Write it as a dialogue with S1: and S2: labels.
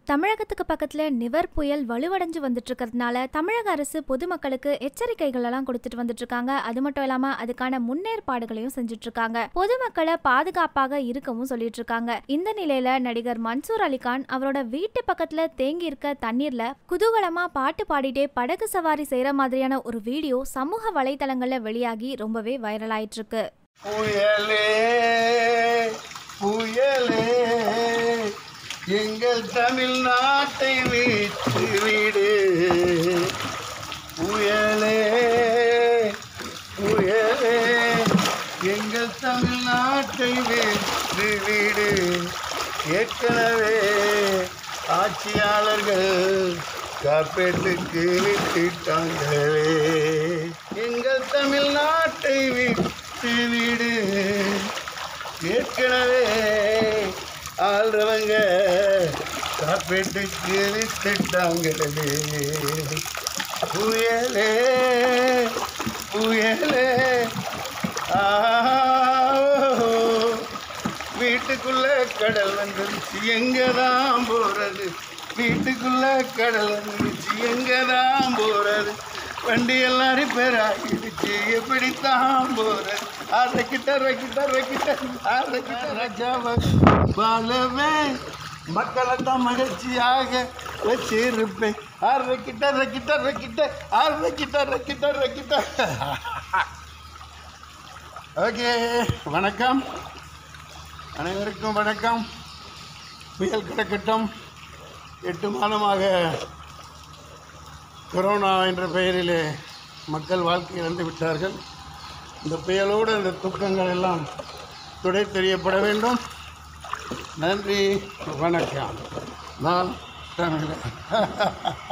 S1: தமிழகத்துக்கு பக்கத்துல நிவர் புயல் வலுவடைஞ்சு வந்துட்டு இருக்கிறதுனால தமிழக அரசு பொதுமக்களுக்கு எச்சரிக்கைகள் எல்லாம் கொடுத்துட்டு வந்துட்டு இருக்காங்க அது மட்டும் இல்லாம அதுக்கான முன்னேற்பாடுகளையும் செஞ்சுட்டு இருக்காங்க பொதுமக்களை பாதுகாப்பாக இருக்கவும் சொல்லிட்டு இருக்காங்க இந்த நிலையில நடிகர் மன்சூர் அலிகான் அவரோட வீட்டு பக்கத்துல தேங்கி இருக்க தண்ணீர்ல குதூகலமா பாட்டு பாடிட்டே படகு சவாரி செய்யற மாதிரியான ஒரு வீடியோ சமூக வலைதளங்கள்ல வெளியாகி ரொம்பவே வைரல் ஆயிட்டு இருக்கு
S2: புயலே புயலே எங்கள் தமிழ்நாட்டை வீட்டு வீடு புயலே புயலே எங்கள் தமிழ்நாட்டை வீட்டு வீடு ஏற்கனவே ஆட்சியாளர்கள் காப்பீட்டுக்கு விட்டுட்டாங்களே எங்கள் தமிழ்நாட்டை விட்டு வீடு ஏற்கனவே ஆள்றவங்க காப்பீட்டுக்கு விட்டுட்டாங்களே புயலே புயலே ஆஹோ வீட்டுக்குள்ள கடல் வந்துருச்சு எங்க தான் போறது வீட்டுக்குள்ள கடல் வந்துருச்சு எங்க தான் போறது வண்டி எல்லாம் ரிப்பேர் ஆகிடுச்சு எப்படித்தான் போறது அரைக்கிட்ட ரக்கிட்ட ரக்கிட்ட அரைக்கிட்ட ராஜாவை பாலவே மக்களை தான் மகிழ்ச்சியாக வச்சிருப்பேன் அரைக்கிட்ட ரக்கிட்ட ரக்கிட்ட அரைக்கிட்ட ரக்கிட்ட ரக்கிட்ட ஓகே வணக்கம் அனைவருக்கும் வணக்கம் புயல் கிடக்கட்டும் எட்டு மாதமாக கொரோனா என்ற பெயரிலே மக்கள் வாழ்க்கை இழந்து விட்டார்கள் இந்த புயலோடு அந்த துக்கங்கள் எல்லாம் துடை தெரியப்பட வேண்டும் நன்றி வணக்கம் நான் தமிழன்